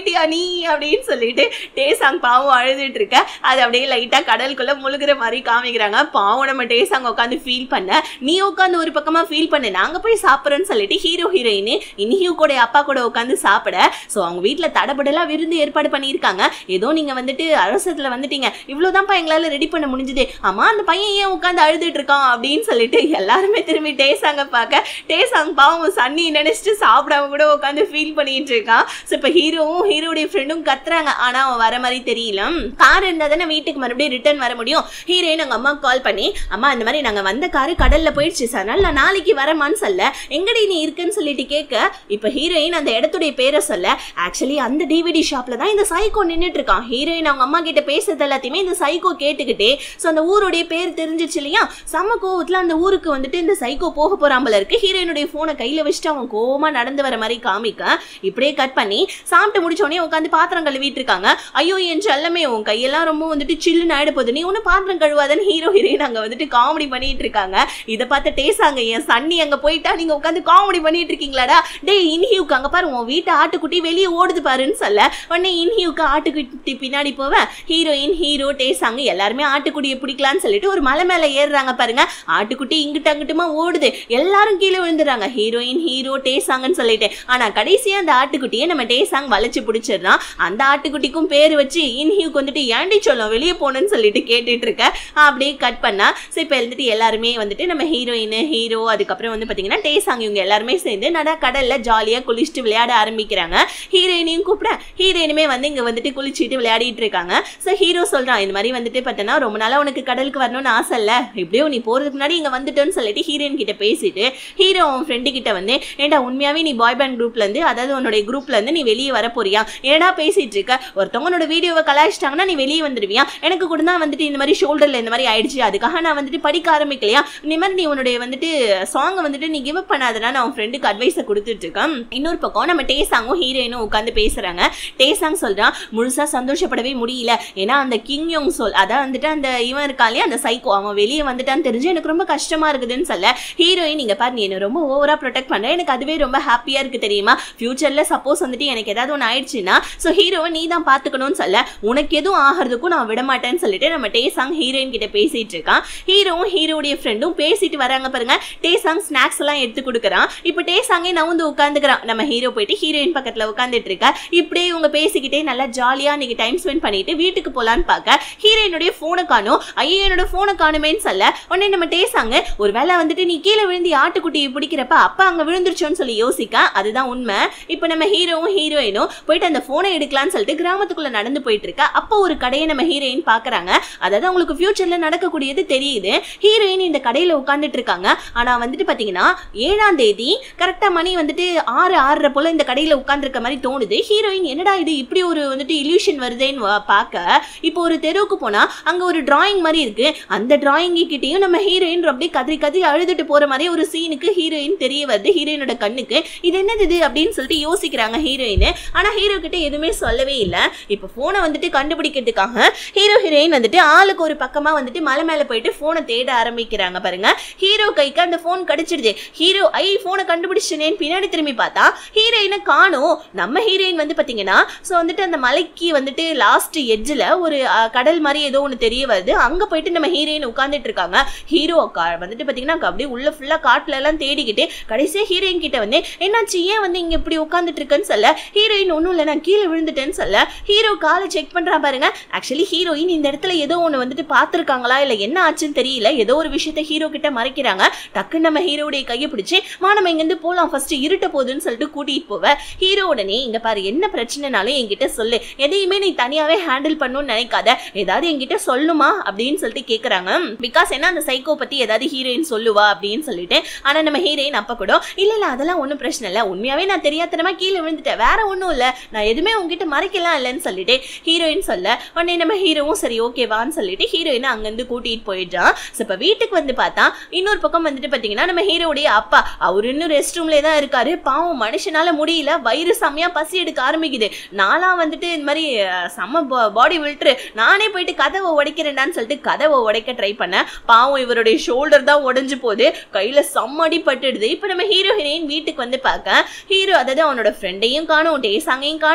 அப்படின்னு சொல்லிட்டு டேசாங் பாவம் அழுதுட்டு இருக்க அது அப்படியே லைட்டா கடலுக்குள்ள முழுகுற மாதிரி காமிக்கிறாங்க பாவம் நம்ம டேசாங் உட்காந்து ஃபீல் பண்ண நீ உட்காந்து ஒரு பக்கமா ஃபீல் பண்ணு நாங்க போய் சாப்பிட்றோன்னு சொல்லிட்டு ஹீரோ ஹீரோயின் இன்ஹியூ கூட அப்பா கூட உட்காந்து சாப்பிட ஸோ அவங்க வீட்டுல தடபடலாம் விருந்து ஏற்பாடு பண்ணியிருக்காங்க ஏதோ நீங்க வந்துட்டு அரசத்துல வந்துட்டீங்க இவ்வளவுதான்ப்பா எங்களால ரெடி பண்ண முடிஞ்சது ஆமா அந்த பையன் ஏன் உட்காந்து அழுதுட்டு இருக்கான் அப்படின்னு சொல்லிட்டு எல்லாருமே திரும்பி டேசாங்க பார்க்க டேசாங் பாவம் சன்னி நினைச்சிட்டு சாப்பிடாம கூட உட்காந்து ஃபீல் பண்ணிட்டு இருக்கான் ஸோ இப்போ ஹீரோவும் ஹீரோடைய ஃப்ரெண்டும் கத்துறாங்க ஆனா அவன் வர மாதிரி தெரியல கார் இருந்தா தானே வீட்டுக்கு மறுபடியும் ரிட்டர்ன் வர முடியும் ஹீரோயின் அவங்க அம்மா கால் பண்ணி அம்மா இந்த மாதிரி நாங்க வந்த காரு கடல்ல போயிடுச்சு சார் அதனால நான் நாளைக்கு வரமான்னு சொல்ல எங்கடி நீ இருக்குன்னு சொல்லிட்டு கேட்க இப்போ ஹீரோயின் அந்த இடத்துடைய பேரை சொல்ல ஆக்சுவலி அந்த டிவிடி ஷாப்ல தான் இந்த சைக்கோ நின்னுட்டு இருக்கான் ஹீரோயின் அவங்க அம்மா கிட்ட பேசுறது எல்லாத்தையுமே இந்த சைக்கோ கேட்டுக்கிட்டே ஸோ அந்த ஊருடைய பேர் தெரிஞ்சிச்சு இல்லையா செம்ம கோவத்துல அந்த ஊருக்கு வந்துட்டு இந்த சைக்கோ போக போறான் போல இருக்கு ஹீரோயினுடைய போனை கையில வச்சுட்டு அவன் கோவமா நடந்து வர மாதிரி காமிக்க இப்படியே கட் பண்ணி சாப்பிட்டு முடிச்ச உடனே உட்காந்து பாத்திரம் கழுவிட்டு இருக்காங்க ஐயோ என் செல்லமே உன் கையெல்லாம் ரொம்ப வந்துட்டு சில்லுன்னு ஆயிட போகுது நீ ஒன்றும் பாத்திரம் கழுவாதன்னு ஹீரோ ஹீரோயின் அங்க வந்துட்டு காமெடி பண்ணிட்டு இருக்காங்க இதை பார்த்து டேசாங்க என் சன்னி அங்க போயிட்டா நீங்க உட்காந்து காமெடி பண்ணிட்டு இருக்கீங்களாடா டேய் இன்ஹியூக்கு அங்க பாரு உன் வீட்டு ஆட்டுக்குட்டி வெளியே ஓடுது பாருன்னு சொல்ல உடனே இன்ஹியூக்கு ஆட்டுக்குட்டி பின்னாடி போவேன் ஹீரோயின் ஹீரோ டேசாங்க எல்லாருமே ஆட்டுக்குட்டியை பிடிக்கலான்னு சொல்லிட்டு ஒரு மலை மேல ஏறுறாங்க பாருங்க ஆட்டுக்குட்டி இங்கிட்ட அங்கிட்டுமா ஓடுது எல்லாரும் கீழே விழுந்துறாங்க ஹீரோயின் ஹீரோ டேசாங்கன்னு சொல்லிட்டு ஆனா கடைசியா அந்த ஆட்டுக்குட்டியை நம்ம டேசாங் வளைச்சு பிடிச்சிடுறான் அந்த ஆட்டுக்குட்டிக்கும் பேர் வச்சு இன்ஹியூக்கு வந்துட்டு ஏண்டி சொல்லும் வெளியே போகணும்னு சொல்லிட்டு கேட்டுட்டு இருக்க அப்படியே கட் பண்ணா ஸோ இப்போ வந்துட்டு எல்லாருமே வந்துட்டு நம்ம ஹீரோயின் ஹீரோ அதுக்கப்புறம் வந்து பார்த்தீங்கன்னா டேசாங் இவங்க எல்லாருமே சேர்ந்து நட கடல்ல ஜாலியாக குளிச்சுட்டு விளையாட ஆரம்பிக்கிறாங்க ஹீரோயினையும் கூப்பிட ஹீரோயினுமே வந்து இங்கே வந்துட்டு குளிச்சுட்டு விளையாடிட்டு இருக்காங்க ஸோ ஹீரோ சொல்றான் இந்த மாதிரி வந்துட்டு பார்த்தோன்னா ரொம்ப நாளா உனக்கு கடலுக்கு வரணும்னு ஆசை இல்லை எப்படியோ நீ போறதுக்கு முன்னாடி இங்கே வந்துட்டோன்னு சொல்லிட்டு ஹீரோயின் கிட்ட பேசிட்டு ஹீரோ உன் ஃப்ரெண்டு கிட்ட வந்து ஏண்டா உண்மையாவே நீ பாய் பேண்ட் குரூப்ல இருந்து அதாவது உன்னுடைய குரூப்ல இருந்து நீ வெளியே வர போறியா ஏடா பேசிட்டு இருக்க ஒருத்தவங்க உன்னோட வீடியோவை கலாய்ச்சிட்டாங்கன்னா நீ வெளியே வந்துடுவியா எனக்கு கூட தான் வந்துட்டு இந்த மாதிரி ஷோல்டர்ல இந்த மாதிரி ஆயிடுச்சு அதுக்காக நான் வந்துட்டு படிக்க ஆரம்பிக்கலையா இந்த மாதிரி நீ உன்னுடைய வந்துட்டு சாங்கை வந்துட்டு நீ கிவ் அப் பண்ணாதனா நான் உன் ஃப்ரெண்டுக்கு அட்வைஸை கொடுத்துட்டு இருக்கேன் இன்னொரு பக்கம் நம்ம டேசாங்கும் ஹீரோயினும் உட்காந்து பேசுறாங்க டேசாங் சொல்றான் முழுசா சந்தோஷப்படவே முடியல ஏன்னா அந்த கிங் யோங் சொல் அதான் வந்துட்டு அந்த இவன் இருக்கான் இல்லையா அந்த சைக்கோ அவன் வெளியே வந்துட்டான்னு தெரிஞ்சு எனக்கு ரொம்ப கஷ்டமா இருக்குதுன்னு சொல்ல ஹீரோயின் நீங்க பாரு நீ என்ன ரொம்ப ஓவரா ப்ரொடெக்ட் பண்ற எனக்கு அதுவே ரொம்ப ஹாப்பியா இருக்கு தெரியுமா ஃபியூச்சர்ல சப்போஸ் வந்துட்டு எனக்கு ஏதாவது ஒன்று ஆயிடுச்சுன்னா ஸோ ஹீரோவை நீ தான் பார்த்துக்கணும்னு சொல்ல உனக்கு எதுவும் ஆகிறதுக்கும் நான் விட மாட்டேன்னு சொல்லிட்டு நம்ம டேசாங் ஹீரோயின் கிட்ட பேசிட்டு இருக்கான் ஹீரோவும் ஹீரோடைய ஃப்ரெண்டும் பேசிட்டு வராங்க பாருங்க டேசாங் ஸ்நாக்ஸ் எல்லாம் எடுத்து கொடுக்குறான் இப்போ டேசாங்கே நவுந்து உட்காந்துக்கிறான் நம்ம ஹீரோ போயிட்டு ஹீரோயின் பக்கத்துல உட்காந்துட்டு இருக்கா இப்படியே இவங்க பேசிக்கிட்டே நல்லா ஜாலியா இன்னைக்கு டைம் ஸ்பெண்ட் பண்ணிட்டு வீட்டுக்கு போலான்னு பார்க்க ஹீரோயினுடைய போனை காணும் ஐயோ என்னோட போனை காணுமேன்னு சொல்ல உடனே நம்ம டேசாங்க ஒருவேளை வந்துட்டு நீ கீழே விழுந்து ஆட்டுக்குட்டியை பிடிக்கிறப்ப அப்ப அங்க விழுந்துருச்சோன்னு சொல்லி யோசிக்க அதுதான் உண்மை இப்போ நம்ம ஹீரோவும் ஹீரோயினும் போயிட்டு அந்த போனை எடுக்கலாம்னு சொல்லிட்டு கிராமத்துக்குள்ள நடந்து போயிட்டு இருக்கா அப்போ ஒரு கடையை நம்ம ஹீரோயின் பாக்குறாங்க அதாவது அவங்களுக்கு ஃபியூச்சர்ல நடக்கக்கூடியது தெரியுது ஹீரோயின் இந்த கடையில உட்காந்துட்டு இருக்காங்க ஆனா வந்துட்டு பாத்தீங்கன்னா ஏழாம் தேதி கரெக்டா மணி வந்துட்டு ஆறு ஆறரை போல இந்த கடையில உட்காந்துருக்க மாதிரி தோணுது ஹீரோயின் என்னடா இது இப்படி ஒரு வந்துட்டு இல்யூஷன் வருதேன்னு வா- பார்க்க இப்போ ஒரு தெருவுக்கு போனா அங்க ஒரு டிராயிங் மாதிரி இருக்கு அந்த டிராயிங் கிட்டயும் நம்ம ஹீரோயின் அப்படியே கதறி கதறி அழுதுட்டு போற மாதிரி ஒரு சீனுக்கு ஹீரோயின் தெரிய வருது ஹீரோயினோட கண்ணுக்கு இது என்னது இது அப்படின்னு சொல்லிட்டு யோசிக்கிறாங்க ஹீரோயின் ஆனா ஹீரோ கிட்ட எதுவுமே சொல்லவே இல்லை இப்போ போனை வந்துட்டு கண்டுபிடிக்கிறதுக்காக ஹீரோ ஹீரோயின் வந்துட்டு ஆளுக்கு ஒரு பக்கமா வந்துட்டு மலை மேல போயிட்டு போனை தேட ஆரம்பிக்கிறாங்க பாருங்க ஹீரோ கைக்கு அந்த போன் கிடைச்சிடுது ஹீரோ ஐ போனை கண்டுபிடிச்சனேன்னு பின்னாடி திரும்பி பார்த்தா ஹீரோயினை காணும் நம்ம ஹீரோயின் வந்து பாத்தீங்கன்னா ஸோ வந்துட்டு அந்த மலைக்கு வந்துட்டு லாஸ்ட் எட்ஜில் ஒரு அஹ், கடல் மாதிரி ஏதோ ஒன்று தெரிய வருது அங்கே போயிட்டு நம்ம ஹீரோயின் உட்காந்துட்டு இருக்காங்க ஹீரோ வந்துட்டு பார்த்தீங்கன்னா அப்படியே உள்ள ஃபுல்லாக காட்டுல எல்லாம் தேடிக்கிட்டு கடைசியாக ஹீரோயின் கிட்ட வந்து என்னாச்சு ஏன் வந்து இங்கே இப்படி உட்காந்துட்டு இருக்கேன்னு சொல்ல ஹீரோயின் ஒன்றும் இல்லை நான் கீழே விழுந்துட்டேன்னு சொல்ல ஹீரோ காலை செக் பண்ணுறா பாருங்க ஆக்சுவலி ஹீரோயின் இந்த இடத்துல ஏதோ ஒன்று வந்துட்டு பார்த்துருக்காங்களா இல்லை என்ன ஆச்சுன்னு தெரியல ஏதோ ஒரு விஷயத்த ஹீரோ கிட்ட மறைக்கிறாங்க டக்குன்னு நம்ம ஹீரோடைய கையை பிடிச்சி மா நம்ம இங்கேருந்து போகலாம் ஃபர்ஸ்ட் இருட்ட போகுதுன்னு சொல்லிட்டு கூட்டிகிட்டு போவேன் ஹீரோ உடனே இங்க பாரு என்ன பிரச்சனைனாலும் என்கிட்ட சொல்லு எதையுமே நீ தனியாவே ஹேண்டில் பண்ணணும்னு நினைக்காத ஏதாவது என்கிட்ட சொல்லுமா அப்படின்னு சொல்லிட்டு கேக்குறாங்க பிகாஸ் என்ன அந்த சைக்கோ பத்தி ஏதாவது ஹீரோயின் சொல்லுவா அப்படின்னு சொல்லிட்டு ஆனா நம்ம ஹீரோயின் அப்ப கூட இல்ல இல்ல அதெல்லாம் ஒன்றும் பிரச்சனை இல்லை உண்மையாவே நான் தெரியாதனமா கீழே விழுந்துட்டேன் வேற ஒன்றும் இல்லை நான் எதுவுமே உங்ககிட்ட மறைக்கலாம் இல்லைன்னு சொல்லிட்டு ஹீரோயின் சொல்ல உடனே நம்ம ஹீரோவும் சரி ஓகேவான்னு சொல்லிட்டு ஹீரோயினை அங்கேருந்து கூட்டிட்டு போயிடுறான் ஸோ இப்போ வீட்டுக்கு வந்து பார்த்தா இன்னொரு பக்கம் வந்துட்டு பார்த்தீங்கன்னா நம்ம ஹீரோடைய அப்பா அவர் இன்னும் ரெஸ்ட் ரூம்ல தான் இருக்காரு பாவம் மனுஷனால முடியல வயிறு செம்மையா பசி எடுக்க ஆரம்பிக்குது நான்லாம் வந்துட்டு இந்த மாதிரி அஹ், செம்ம பாடி வில்ட்ரு நானே போயிட்டு கதவை உடைக்கிறேன்டான்னு சொல்லிட்டு கதவை உடைக்க ட்ரை பண்ணேன் பாவம் இவருடைய ஷோல்டர் தான் உடைஞ்சு போகுது கையில செம்மடி பட்டுடுது இப்போ நம்ம ஹீரோ ஹீரோயின் வீட்டுக்கு வந்து பார்க்க ஹீரோ அதாவது அவனோட ஃப்ரெண்டையும் காணும் டேசாங்கையும் காணும்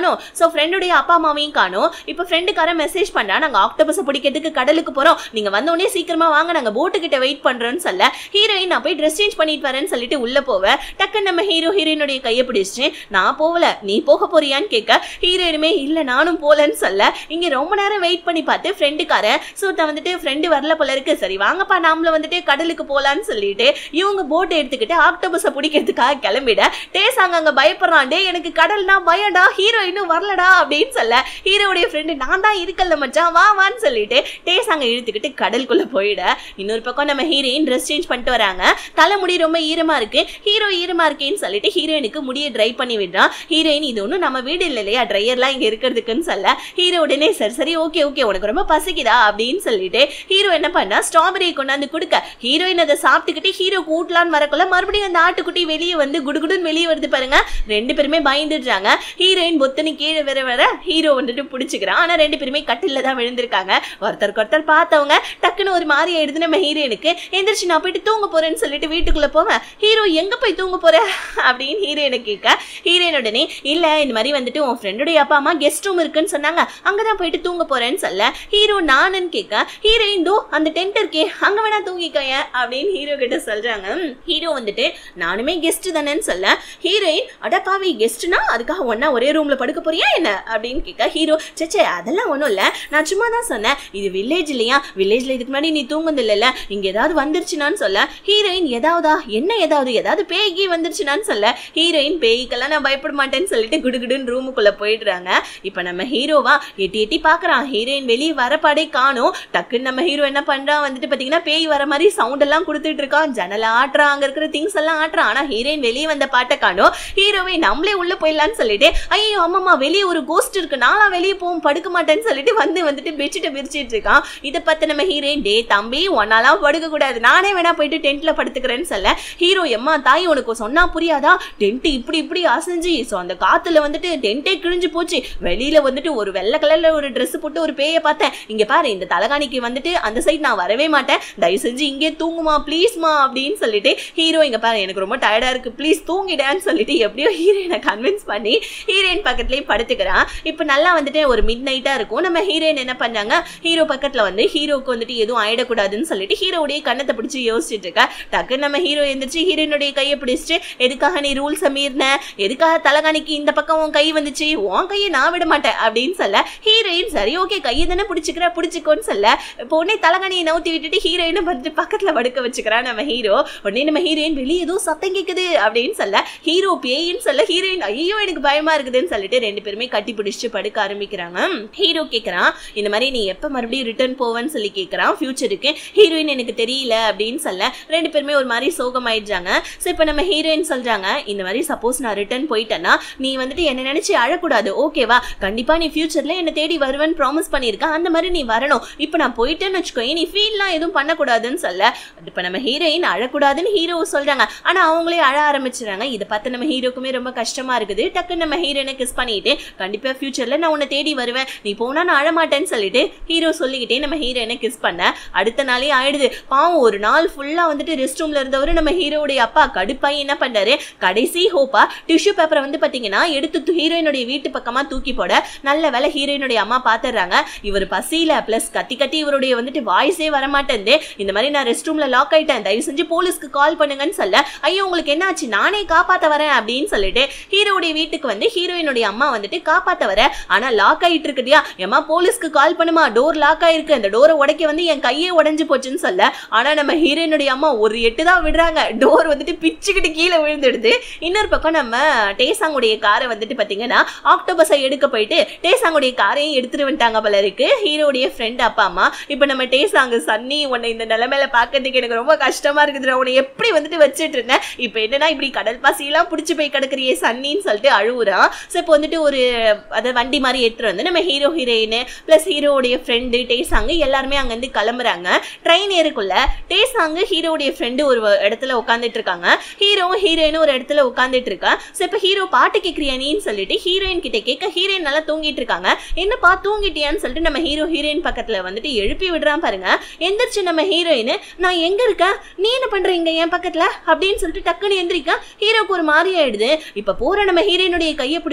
காணும் ஸோ ஃப்ரெண்டுடைய அப்பா அம்மாவையும் காணும் இப்போ ஃப்ரெண்டுக்காரன் மெசேஜ் பண்ணா நாங்கள் ஆக்டோபஸை பிடிக்கிறதுக்கு கடலுக்கு போகிறோம் நீங்கள் வந்தோடனே சீக்கிரமா வாங்க நாங்கள் போட்டு கிட்ட வெயிட் பண்ணுறோன்னு சொல்ல ஹீரோயின் நான் போய் ட்ரெஸ் சேஞ்ச் பண்ணிட்டு வரேன்னு சொல்லிட்டு உள்ள போவேன் டக்குன்னு நம்ம ஹீரோ ஹீரோயினுடைய கையை பிடிச்சிட்டு நான் போகல நீ போக போறியான்னு கேட்க ஹீரோயினுமே இல்லை நானும் போகலன்னு சொல்ல இங்கே ரொம்ப நேரம் வெயிட் பண்ணி பார்த்து ஃப்ரெண்டுக்காரன் ஸோ நான் வந்துட்டு ஃப்ரெண்டு வரல போல இருக்கு சரி வாங்கப்பா நாமளும் வந்துட்டு கடலுக்கு போகலான்னு சொல்லிட்டு இவங்க போட் எடுத்துக்கிட்டு ஆக்டோபஸை பிடிக்கிறதுக்காக கிளம்பிட டேசாங்க அங்கே பயப்படுறான் டே எனக்கு கடல்னா பயடா ஹீரோ இன்னும் வரலடா அப்படின்னு சொல்ல ஹீரோடைய ஃப்ரெண்டு நான் தான் இருக்கல மச்சான் வா வான்னு சொல்லிட்டு டேசாங்க இழுத்துக்கிட்டு கடலுக்குள்ள போயிட இன்னொரு பக்கம் நம்ம ஹீரோயின் ட்ரெஸ் சேஞ்ச் பண்ணிட்டு வராங்க தலைமுடி ரொம்ப ஈரமா இருக்கு ஹீரோ ஈரமா இருக்கேன்னு சொல்லிட்டு ஹீரோயினுக்கு முடியை ட்ரை பண்ணி விடுறான் ஹீரோயின் இது ஒன்றும் நம்ம வீடு இல்லை இல்லையா ட்ரையர்லாம் இங்க இருக்கிறதுக்குன்னு சொல்ல ஹீரோ உடனே சரி சரி ஓகே ஓகே உனக்கு ரொம்ப பசிக்குதா அப்படின்னு சொல்லிட்டு ஹீரோ என்ன பண்ணா ஸ்ட்ராபெரியை கொண்டாந்து கொடுக்க ஹீரோயின் அதை சாப்பிட்டுக்கிட்டு ஹீரோ கூட்டலான்னு வரக்குள்ள மறுபடியும் அந்த ஆட்டுக்குட்டி வெளியே வந்து குடுகுடுன்னு வெளியே வருது பாருங்க ரெண்டு பேருமே பயந்துடுறாங்க ஹீரோயின் பொத்துன்னு கீழே வர வர ஹீரோ வந்துட்டு பிடிச்சிக்கிறான் ஆனா ரெண்டு பேருமே கட்டில தான் விழுந்திருக்காங்க ஒருத்தருக்கு ஒருத்தர் பார்த்தவங்க டக்குன்னு ஒரு மாதிரி ஆயிடுது நம்ம ஹீரோயினுக்கு எந்திரிச்சு நான் போயிட்டு தூங்க போறேன்னு சொல்லிட்டு வீட்டுக்குள்ள போவேன் ஹீரோ எங்க போய் தூங்க போற அப்படின்னு ஹீரோயினை கேட்க ஹீரோயின் உடனே இல்ல இந்த மாதிரி வந்துட்டு உன் ஃப்ரெண்டுடைய அப்பா அம்மா கெஸ்ட் ரூம் இருக்குன்னு சொன்னாங்க அங்கதான் போயிட்டு தூங்க போறேன்னு சொல்ல ஹீரோ நானுன்னு கேட்க ஹீரோயின் தோ அந்த டென்ட் இருக்கே அங்க வேணா தூங்கிக்கோய அப்படின்னு ஹீரோ கிட்ட சொல்றாங்க ஹீரோ வந்துட்டு நானுமே கெஸ்ட் தானேன்னு சொல்ல ஹீரோயின் அடப்பாவி கெஸ்ட்னா அதுக்காக ஒன்னா ஒரே ரூம்ல படுக்க போறியா என்ன அப்படின்னு கேட்க ஹீரோ சேச்சே அதெல்லாம் ஒன்றும் இல்லை நான் சும்மா தான் சொன்னேன் இது வில்லேஜ் இல்லையா வில்லேஜ்ல இதுக்கு முன்னாடி நீ தூங்குது இல்லைல்ல இங்க ஏதாவது வந்துருச்சுனான்னு சொல்ல ஹீரோயின் ஏதாவதா என்ன ஏதாவது ஏதாவது பேய்கி வந்துருச்சுனான்னு சொல்ல ஹீரோயின் பேய்க்கெல்லாம் நான் பயப்பட மாட்டேன்னு சொல்லிட்டு குடுகுடுன்னு ரூமுக்குள்ள போயிடுறாங்க இப்போ நம்ம ஹீரோவா எட்டி எட்டி பார்க்கறான் ஹீரோயின் வெளியே வரப்பாடே காணும் டக்குன்னு நம்ம ஹீரோ என்ன பண்றான் வந்துட்டு பாத்தீங்கன்னா பேய் வர மாதிரி சவுண்ட் எல்லாம் கொடுத்துட்டு இருக்கான் ஜன்னல ஆட்டுறான் அங்க இருக்கிற திங்ஸ் எல்லாம் ஆட்டுறான் ஆனா ஹீரோயின் வெளியே வந்த பாட்டை காணும் ஹீரோவை நம்மளே உள்ள போயிடலான்னு சொல்லிட்டு ஐயோ அம்மாமா வெளியே ஒரு கோஸ்ட் இருக்கு நான்லாம் வெளியே போகும் படுக்க மாட்டேன்னு சொல்லிட்டு வந்து வந்துட்டு பெட்ஷீட்டை விரிச்சிட்டு இருக்கான் இதை பார்த்து நம்ம ஹீரோயின் டே தம்பி ஒன்னாலாம் படுக்க கூடாது நானே வேணா போயிட்டு டென்ட்ல படுத்துக்கிறேன்னு சொல்ல ஹீரோ எம்மா தாய் உனக்கு சொன்னா புரியாதா டென்ட் இப்படி இப்படி அசைஞ்சு ஸோ அந்த காத்துல வந்துட்டு டென்ட்டே கிழிஞ்சு போச்சு வெளியில வந்துட்டு ஒரு வெள்ளை கலர்ல ஒரு Dress போட்டு ஒரு பேயை பார்த்தேன் இங்க பாரு இந்த தலகாணிக்கு வந்துட்டு அந்த சைடு நான் வரவே மாட்டேன் தயவு செஞ்சு இங்கே தூங்குமா ப்ளீஸ்மா அப்படின்னு சொல்லிட்டு ஹீரோ இங்க பாரு எனக்கு ரொம்ப டயர்டா இருக்கு ப்ளீஸ் தூங்கிடேன்னு சொல்லிட்டு எப்படியோ ஹீரோயினை கன்வின்ஸ் பண்ணி ஹீரோயின் பக்கத்துலயே படுத்துக்கிறான் இப்போ நல்லா வந்துட்டு ஒரு மிட் நைட்டா இருக்கும் நம்ம ஹீரோயின் என்ன பண்றாங்க ஹீரோ பக்கத்துல வந்து ஹீரோக்கு வந்துட்டு எதுவும் ஆயிடக்கூடாதுன்னு சொல்லிட்டு ஹீரோடைய கண்ணத்தை பிடிச்சி யோசிச்சுட்டு இருக்கா டக்குன்னு நம்ம ஹீரோ எந்திரிச்சு ஹீரோயினுடைய கையை பிடிச்சிட்டு எதுக்காக நீ ரூல்ஸ் மீறின எதுக்காக தலகாணிக்கு இந்த பக்கம் உன் கை வந்துச்சு உன் கையை நான் விட மாட்டேன் அப்படின்னு சொல்ல ஹீரோயின் சரி ஓகே கையை தானே பிடிச்சிக்கிற பிடிச்சிக்கோன்னு சொல்ல இப்போ உடனே தலகாணியை நவுத்தி விட்டுட்டு ஹீரோயினை பார்த்துட்டு பக்கத்துல படுக்க வச்சுக்கிறான் நம்ம ஹீரோ உடனே நம்ம ஹீரோயின் வெளியே ஏதோ சத்தம் கேட்குது அப்படின்னு சொல்ல ஹீரோ பேயின்னு சொல்ல ஹீரோயின் ஐயோ எனக்கு பயமா இருக்குதுன்னு சொல்லிட்டு ரெண்டு பேருமே கட்டி பிடிச்சிட்டு படுக்க ஆரம்பிக்கிறாங்க ஹீரோ கேட்குறான் இந்த மாதிரி நீ எப்போ மறுபடியும் ரிட்டர்ன் போவேன்னு சொல்லி கேட்குறான் ஃபியூச்சருக்கு ஹீரோயின் எனக்கு தெரியல அப்படின்னு சொல்ல ரெண்டு பேருமே ஒரு மாதிரி சோகமாயிடுறாங்க ஸோ இப்போ நம்ம ஹீரோயின் சொல்றாங்க இந்த மாதிரி சப்போஸ் நான் ரிட்டர்ன் போயிட்டேன்னா நீ வந்துட்டு என்ன நினைச்சு அழக்கூடாது ஓகேவா கண்டிப்பா நீ ஃபியூச்சர்ல என்ன தேடி வருவேன்னு ப்ராமிஸ் பண்ணியிருக்க அந்த மாதிரி நீ வரணும் இப்போ நான் போயிட்டேன்னு வச்சுக்கோ நீ ஃபீல்லாம் எதுவும் பண்ணக்கூடாதுன்னு சொல்ல இப்போ நம்ம ஹீரோயின் அழக்கூடாதுன்னு ஹீரோ சொல்றாங்க ஆனா அவங்களே அழ ஆரம்பிச்சிடுறாங்க இதை பார்த்து நம்ம ஹீரோக்குமே ரொம்ப கஷ்டமா இருக்குது டக்குன்னு நம்ம ஹீரோயினை கிஸ் பண்ணிட்டு கண்டிப்பா ஃபியூச்சர்ல நான் உன்னை தேடி வருவேன் நீ போனா நான் அழமாட்டேன்னு சொல்லிட்டு ஹீரோ சொல்லிக்கிட்டே நம்ம ஹீரோயினை கிஸ் பண்ண அடுத்த நாளே ஆயிடுது பாவம் ஒரு நாள் ஃபுல்லா வந்துட்டு ரெஸ்ட் ரூம்ல இருந்தவர் நம்ம ஹீரோடைய அப்பா கடுப்பாய் என்ன பண்றாரு கடைசி ஹோப்பா டிஷ்யூ பேப்பரை வந்து பாத்தீங்கன்னா எடுத்து ஹீரோயினுடைய வீட்டு பக்கமா தூக்கி போட நல்ல வேலை ஹீரோயினுடைய அம்மா பாத்துறாங்க இவர் பசியில பிளஸ் கத்தி கத்தி இவருடைய வந்துட்டு வாய்ஸே வரமாட்டேன் இந்த மாதிரி நான் ரெஸ்ட் ரூம்ல லாக் ஆயிட்டேன் தயவு செஞ்சு போலீஸ்க்கு கால் பண்ணுங்கன்னு சொல்ல ஐயோ உங்களுக்கு என்னாச்சு நானே காப்பாத்த வரேன் அப்படின்னு சொல்லிட்டு ஹீரோடைய வீட்டுக்கு வந்து ஹீரோயினுடைய அம்மா வந்துட்டு காப்பாத்த வர ஆனா லாக் ஆயிட்டு இருக்குதியா ஏமா போலீஸ்க்கு கால் பண்ணுமா டோர் லாக் ஆயிருக்கு அந்த டோரை உடைக்க வந்து என் கையே உடைஞ்சு போச்சுன்னு சொல்ல ஆனா நம்ம ஹீரோயினுடைய அம்மா ஒரு எட்டு தான் விடுறாங்க டோர் வந்துட்டு பிச்சுக்கிட்டு கீழே விழுந்துடுது இன்னொரு பக்கம் நம்ம டேசாங்குடைய காரை வந்துட்டு பாத்தீங்கன்னா ஆக்டோபஸை எடுக்க போயிட்டு டேசாங்குடைய காரையும் எடுத்துட்டு வந்துட்டாங்க போல இருக்கு ஹீரோடைய ஃப்ரெண்ட் அப்பா அம்மா இப்போ நம்ம டேசாங்க சன்னி உன்னை இந்த நிலைமையில பார்க்கறதுக்கு எனக்கு ரொம்ப கஷ்டமா இருக்குது உன்னை எப்படி வந்துட்டு வச்சுட்டு இருந்தேன் இப்போ என்னன்னா இப்படி கடல் பாசியெல்லாம் பிடிச்சி போய் கிடக்குறியே சன்னின்னு சொல்லிட்டு அழுவுறான் ஸோ இப்போ வந்துட்டு ஒரு அதை வண்டி மாதிரி எடுத்துட்டு வந்து நம்ம ஹீரோ ஹீரோயின் ப்ளஸ் ஹீரோடைய ஃப்ரெண்டு டேசாங்க எல்லாருமே அங்கேருந்து கிளம்புறாங்க ட்ரெயின் ஏறுக்குள்ள டேசாங்க ஹீரோடைய ஃப்ரெண்டு ஒரு இடத்துல உட்காந்துட்டு இருக்காங்க ஹீரோவும் ஹீரோயினும் ஒரு இடத்துல உட்காந்துட்டு இருக்கா ஸோ இப்போ ஹீரோ பாட்டு கேட்குறியா நீன்னு சொல்லிட்டு ஹீரோயின் கிட்ட கேட்க ஹீரோயின் நல்லா தூங்கிட்டு இருக்காங்க என்னப்பா தூங்கிட்டியான்னு சொல்லிட்டு நம்ம ஹீரோ ஹீரோயின் பக்கத்துல வந்துட்டு எழுப்பி விடுறான் பாருங்க எந்திரிச்சு நம்ம ஹீரோயின் நான் எங்க இருக்கேன் நீ என்ன பண்றீங்க என் பக்கத்துல அப்படின்னு சொல்லிட்டு டக்குன்னு எந்திரிக்க ஹீரோக்கு ஒரு மாதிரி ஆயிடுது இப்ப போற நம்ம ஹீரோயினுடைய கையை பிடிச்சிட்டு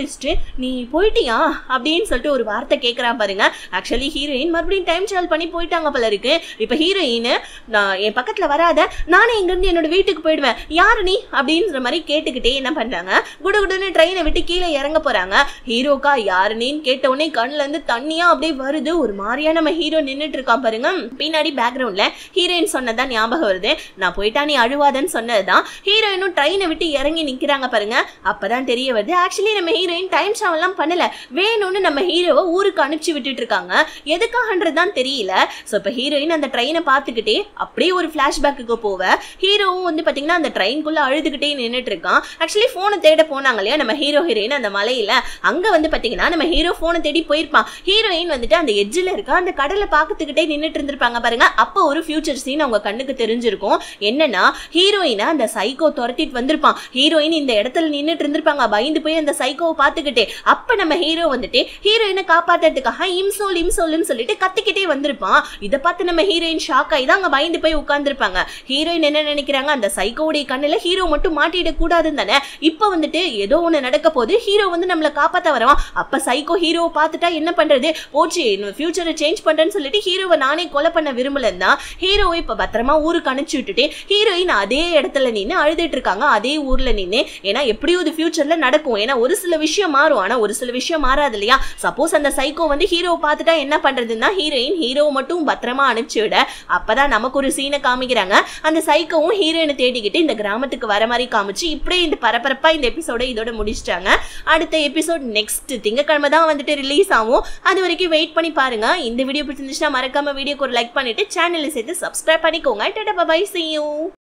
நீ போயிட்டியா அப்படின்னு சொல்லிட்டு ஒரு வார்த்தை கேட்குறா பாருங்க ஆக்சுவலி ஹீரோயின் மறுபடியும் டைம் ட்ராவல் பண்ணி போயிட்டாங்க போல இருக்கு இப்போ ஹீரோயின் நான் என் பக்கத்தில் வராத நானே இங்கேருந்து என்னோட வீட்டுக்கு போயிடுவேன் யாரு நீ அப்படின்ற மாதிரி கேட்டுக்கிட்டே என்ன பண்ணுறாங்க குடுகுடுன்னு ட்ரெயினை விட்டு கீழே இறங்க போகிறாங்க ஹீரோக்கா யாரு நீன்னு கேட்ட உடனே கண்ணுல இருந்து தண்ணியா அப்படியே வருது ஒரு மாதிரியா நம்ம ஹீரோ நின்றுட்டு இருக்கா பாருங்க பின்னாடி பேக்ரவுண்ட்ல ஹீரோயின் சொன்னதான் ஞாபகம் வருது நான் போயிட்டா நீ அழுவாதன்னு சொன்னதுதான் ஹீரோயினும் ட்ரெயினை விட்டு இறங்கி நிக்கிறாங்க பாருங்க அப்பதான் தெரிய வருது ஆக்சுவலி நம்ம ஹீரோயின் டைம் ட்ராவல்லாம் பண்ணல வேணும்னு நம்ம ஹீரோவை ஊருக்கு அனுப்பிச்சு விட்டுட்டு இருக்காங்க எதுக்காகன்றது தான் தெரியல ஸோ இப்போ ஹீரோயின் அந்த ட்ரெயினை பார்த்துக்கிட்டே அப்படியே ஒரு ஃப்ளாஷ்பேக்குக்கு போவ ஹீரோவும் வந்து பார்த்தீங்கன்னா அந்த ட்ரெயின்குள்ளே அழுதுகிட்டே நின்றுட்டு இருக்கான் ஆக்சுவலி ஃபோனை தேட போனாங்க இல்லையா நம்ம ஹீரோ ஹீரோயின் அந்த மலையில அங்கே வந்து பார்த்தீங்கன்னா நம்ம ஹீரோ ஃபோனை தேடி போயிருப்பான் ஹீரோயின் வந்துட்டு அந்த எட்ஜில் இருக்க அந்த கடலை பார்த்துக்கிட்டே நின்றுட்டு இருந்திருப்பாங்க பாருங்க அப்போ ஒரு ஃபியூச்சர் சீன் அவங்க கண்ணுக்கு தெரிஞ்சிருக்கும் என்னன்னா ஹீரோயினை அந்த சைக்கோ துரத்திட்டு வந்திருப்பான் ஹீரோயின் இந்த இடத்துல நின்றுட்டு இருந்திருப்பாங்க பயந்து போய் அந்த சைக்கோவை பார்த்துக்கிட்டே அப்ப நம்ம ஹீரோ வந்துட்டு ஹீரோயினை காப்பாத்துறதுக்காக இம்சோல் இம்சோல்னு சொல்லிட்டு கத்திக்கிட்டே வந்திருப்பான் இதை பார்த்து நம்ம ஹீரோயின் ஷாக் ஆகி தான் அங்க பயந்து போய் உட்கார்ந்துருப்பாங்க ஹீரோயின் என்ன நினைக்கிறாங்க அந்த சைக்கோவுடைய கண்ணுல ஹீரோ மட்டும் மாட்டிடக் கூடாதுன்னு தானே இப்போ வந்துட்டு ஏதோ ஒன்று நடக்க போது ஹீரோ வந்து நம்மளை காப்பாத்த வரவான் அப்ப சைக்கோ ஹீரோவை பார்த்துட்டா என்ன பண்றது போச்சு ஃபியூச்சரை சேஞ்ச் பண்றேன்னு சொல்லிட்டு ஹீரோவை நானே கொலை பண்ண விரும்பலன்னு தான் ஹீரோவை இப்ப பத்திரமா ஊருக்கு அனுப்பிச்சு விட்டுட்டு ஹீரோயின் அதே இடத்துல நின்று அழுதுட்டு இருக்காங்க அதே ஊர்ல நின்று ஏன்னா எப்படியும் இது ஃபியூச்சர்ல நடக்கும் ஏன்னா ஒரு சில விஷயம் மாறும் ஆனா ஒரு சில விஷயம் மாறாது இல்லையா சப்போஸ் அந்த சைக்கோ வந்து ஹீரோவை பார்த்துட்டா என்ன பண்றதுன்னா ஹீரோயின் ஹீரோவை மட்டும் பத்திரமா அனுப்பிச்சு விட அப்பதான் நமக்கு ஒரு சீனை காமிக்கிறாங்க அந்த சைக்கோவும் ஹீரோயினை தேடிக்கிட்டு இந்த கிராமத்துக்கு வர மாதிரி காமிச்சு இப்படியே இந்த பரபரப்பா இந்த எபிசோட இதோட முடிச்சிட்டாங்க அடுத்த எபிசோட் நெக்ஸ்ட் திங்கக்கிழமை தான் வந்துட்டு ரிலீஸ் ஆகும் அது வரைக்கும் வெயிட் பண்ணி பாருங்க இந்த வீடியோ பிடிச்சிருந்துச்சுன்னா மறக்காம வீடியோக்கு ஒரு லைக் பண்ணிட்டு சேனலை சேர்த்து சப்ஸ்கிரைப் பண்ணிக்கோங்க டாடா பை see you